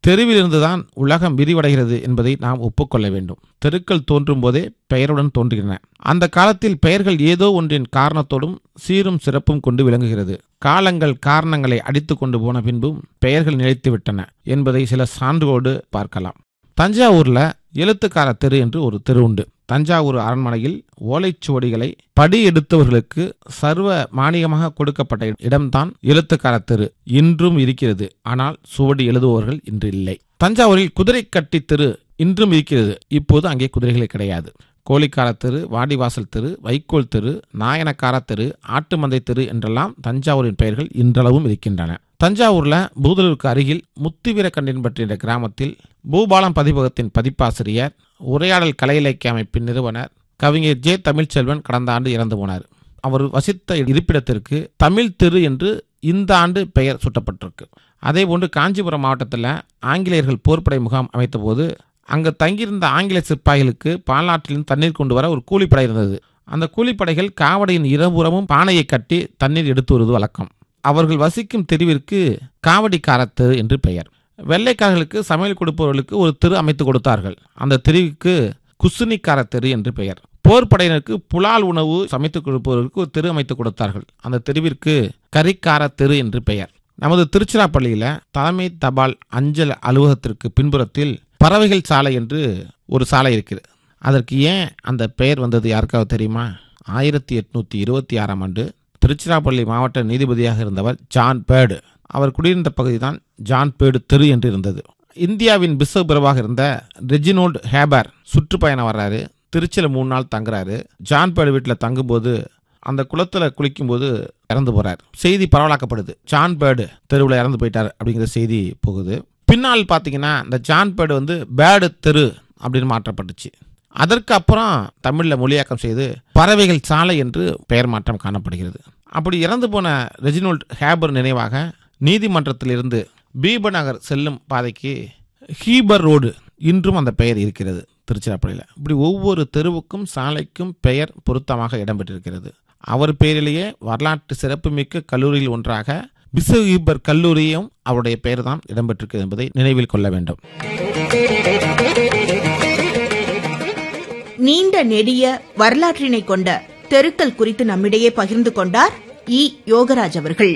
தெருவிலிருந்துதான் உலகம் விரிவடைகிறது என்பதை நாம் ஒப்புக்கொள்ள வேண்டும் தெருக்கள் தோன்றும் போதே பெயருடன் தோன்றுகின்றன அந்த காலத்தில் பெயர்கள் ஏதோ ஒன்றின் காரணத்தோடும் சீரும் சிறப்பும் கொண்டு விளங்குகிறது காலங்கள் காரணங்களை அடித்து கொண்டு போன பின்பும் பெயர்கள் நிலைத்து விட்டன என்பதை சில சான்றோடு பார்க்கலாம் தஞ்சாவூர்ல எழுத்துக்கார தெரு என்று ஒரு தெரு உண்டு தஞ்சாவூர் அரண்மனையில் ஓலைச்சுவடிகளை படி எடுத்தவர்களுக்கு சர்வ மானியமாக கொடுக்கப்பட்ட இடம்தான் எழுத்துக்கார தெரு இன்றும் இருக்கிறது ஆனால் சுவடி எழுதுபவர்கள் இன்று இல்லை தஞ்சாவூரில் குதிரை கட்டி தெரு இன்றும் இருக்கிறது இப்போது அங்கே குதிரைகளே கிடையாது கோழிக்கார தெரு வாடிவாசல் தெரு வைக்கோல் தெரு நாயனக்கார தெரு ஆட்டுமந்தை தெரு என்றெல்லாம் தஞ்சாவூரின் பெயர்கள் இன்றளவும் இருக்கின்றன தஞ்சாவூர்ல பூதலூருக்கு அருகில் முத்துவீரக்கண்டின் பற்றிய கிராமத்தில் பூபாலம் பதிப்பகத்தின் பதிப்பாசிரியர் உரையாடல் கலை இலக்கிய அமைப்பின் நிறுவனர் கவிஞர் ஜே தமிழ்ச்செல்வன் கடந்த ஆண்டு இறந்து போனார் அவர் வசித்த இருப்பிடத்திற்கு தமிழ் தெரு என்று இந்த ஆண்டு பெயர் சூட்டப்பட்டிருக்கு அதே போன்று காஞ்சிபுரம் மாவட்டத்தில் ஆங்கிலேயர்கள் போர்ப்படை முகாம் அமைத்தபோது அங்கு தங்கியிருந்த ஆங்கில சிப்பாய்களுக்கு பாலாற்றிலிருந்து தண்ணீர் கொண்டு வர ஒரு கூலிப்படை இருந்தது அந்த கூலிப்படைகள் காவடியின் இருபுறமும் பானையை கட்டி தண்ணீர் எடுத்து வருவது வழக்கம் அவர்கள் வசிக்கும் தெருவிற்கு காவடிக்கார தெரு என்று பெயர் வெள்ளைக்காரர்களுக்கு சமையல் கொடுப்பவர்களுக்கு ஒரு தெரு அமைத்து கொடுத்தார்கள் அந்த தெருவுக்கு குசுனிக்கார தெரு என்று பெயர் போர் படையினருக்கு புலால் உணவு சமைத்து கொடுப்பவர்களுக்கு ஒரு தெரு அமைத்து கொடுத்தார்கள் அந்த தெருவிற்கு கரிக்கார தெரு என்று பெயர் நமது திருச்சிராப்பள்ளியில தலைமை தபால் அஞ்சல் அலுவலகத்திற்கு பின்புறத்தில் பறவைகள் சாலை என்று ஒரு சாலை இருக்கிறது அதற்கு ஏன் அந்த பெயர் வந்தது யாருக்காவது தெரியுமா ஆயிரத்தி எட்நூத்தி இருபத்தி ஆறாம் ஆண்டு திருச்சிராப்பள்ளி மாவட்ட நீதிபதியாக இருந்தவர் ஜான் பேர்டு அவர் குடியிருந்த பகுதி தான் ஜான் பேர்டு தெரு என்று இருந்தது இந்தியாவின் பிசப் பிரபாக இருந்த ரெஜினோல்டு ஹேபர் சுற்றுப்பயணம் வர்றாரு திருச்சியில் மூணு நாள் தங்குறாரு ஜான் பேர்டு வீட்டில் தங்கும்போது அந்த குளத்துல குளிக்கும்போது இறந்து போறார் செய்தி பரவலாக்கப்படுது ஜான் பேர்டு தெருவில் இறந்து போயிட்டார் அப்படிங்கிற செய்தி போகுது பின்னால் பார்த்தீங்கன்னா இந்த ஜான் பேர்டு வந்து பேர்டு தெரு அப்படின்னு மாற்றப்பட்டுச்சு அதற்கு அப்புறம் தமிழில் மொழியாக்கம் செய்து பறவைகள் சாலை என்று பெயர் மாற்றம் காணப்படுகிறது அப்படி இறந்து போன ரெஜினோல்ட் ஹேபர் நினைவாக நீதிமன்றத்திலிருந்து பீபநகர் செல்லும் பாதைக்கு ஹீபர் ரோடு இன்றும் அந்த பெயர் இருக்கிறது திருச்சிராப்பள்ளியில் இப்படி ஒவ்வொரு தெருவுக்கும் சாலைக்கும் பெயர் பொருத்தமாக இடம்பெற்றிருக்கிறது அவர் பெயரிலேயே வரலாற்று சிறப்புமிக்க கல்லூரியில் ஒன்றாக பிசஹீபர் கல்லூரியும் அவருடைய பெயர் தான் இடம்பெற்றிருக்கிறது என்பதை நினைவில் கொள்ள வேண்டும் நீண்ட நெடிய வரலாற்றினை கொண்ட தெருக்கள் குறித்து நம்மிடையே பகிர்ந்து கொண்டார் இ யோகராஜ் அவர்கள்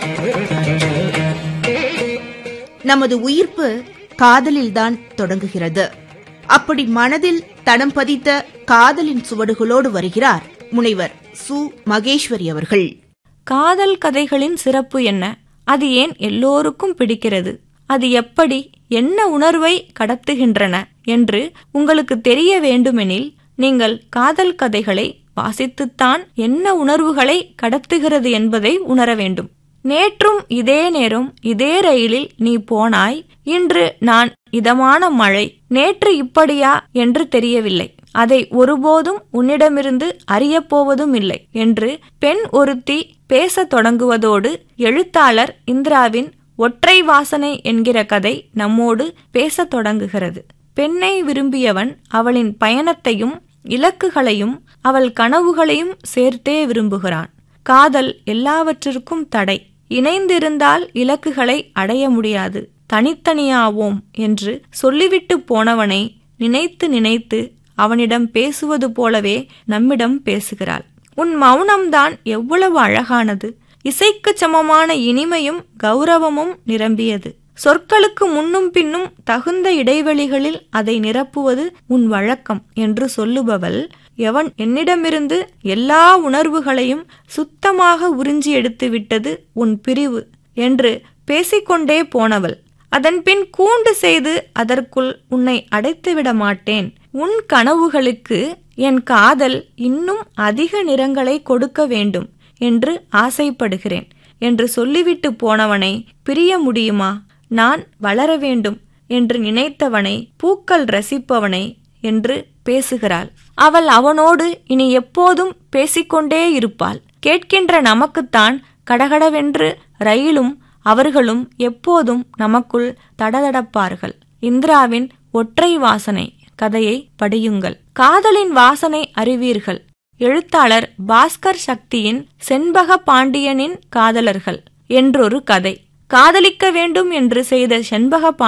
நமது உயிர்ப்பு காதலில்தான் தொடங்குகிறது அப்படி மனதில் தடம் பதித்த காதலின் சுவடுகளோடு வருகிறார் முனைவர் சு மகேஸ்வரி அவர்கள் காதல் கதைகளின் சிறப்பு என்ன அது ஏன் எல்லோருக்கும் பிடிக்கிறது அது எப்படி என்ன உணர்வை கடத்துகின்றன என்று உங்களுக்கு தெரிய வேண்டுமெனில் நீங்கள் காதல் கதைகளை வாசித்துத்தான் என்ன உணர்வுகளை கடத்துகிறது என்பதை உணர வேண்டும் நேற்றும் இதே நேரம் இதே ரயிலில் நீ போனாய் இன்று நான் இதமான மழை நேற்று இப்படியா என்று தெரியவில்லை அதை ஒருபோதும் உன்னிடமிருந்து அறியப்போவதும் இல்லை என்று பெண் ஒருத்தி பேசத் தொடங்குவதோடு எழுத்தாளர் இந்திராவின் ஒற்றை வாசனை என்கிற கதை நம்மோடு பேசத் தொடங்குகிறது பெண்ணை விரும்பியவன் அவளின் பயணத்தையும் இலக்குகளையும் அவள் கனவுகளையும் சேர்த்தே விரும்புகிறான் காதல் எல்லாவற்றிற்கும் தடை இணைந்திருந்தால் இலக்குகளை அடைய முடியாது தனித்தனியாவோம் என்று சொல்லிவிட்டு போனவனை நினைத்து நினைத்து அவனிடம் பேசுவது போலவே நம்மிடம் பேசுகிறாள் உன் மௌனம்தான் எவ்வளவு அழகானது இசைக்கு சமமான இனிமையும் கௌரவமும் நிரம்பியது சொற்களுக்கு முன்னும் பின்னும் தகுந்த இடைவெளிகளில் அதை நிரப்புவது உன் வழக்கம் என்று சொல்லுபவள் எவன் என்னிடமிருந்து எல்லா உணர்வுகளையும் சுத்தமாக உறிஞ்சி எடுத்து விட்டது உன் பிரிவு என்று பேசிக்கொண்டே போனவள் அதன்பின் கூண்டு செய்து அதற்குள் உன்னை அடைத்துவிட மாட்டேன் உன் கனவுகளுக்கு என் காதல் இன்னும் அதிக நிறங்களை கொடுக்க வேண்டும் என்று ஆசைப்படுகிறேன் என்று சொல்லிவிட்டு போனவனை பிரிய முடியுமா நான் வளர வேண்டும் என்று நினைத்தவனை பூக்கள் ரசிப்பவனை என்று பேசுகிறாள் அவள் அவனோடு இனி எப்போதும் பேசிக்கொண்டே இருப்பாள் கேட்கின்ற நமக்குத்தான் கடகடவென்று ரயிலும் அவர்களும் எப்போதும் நமக்குள் தடதடப்பார்கள் இந்திராவின் ஒற்றை வாசனை கதையை படியுங்கள் காதலின் வாசனை அறிவீர்கள் எழுத்தாளர் பாஸ்கர் சக்தியின் செண்பக பாண்டியனின் காதலர்கள் என்றொரு கதை காதலிக்க வேண்டும் என்று செய்த செண்பக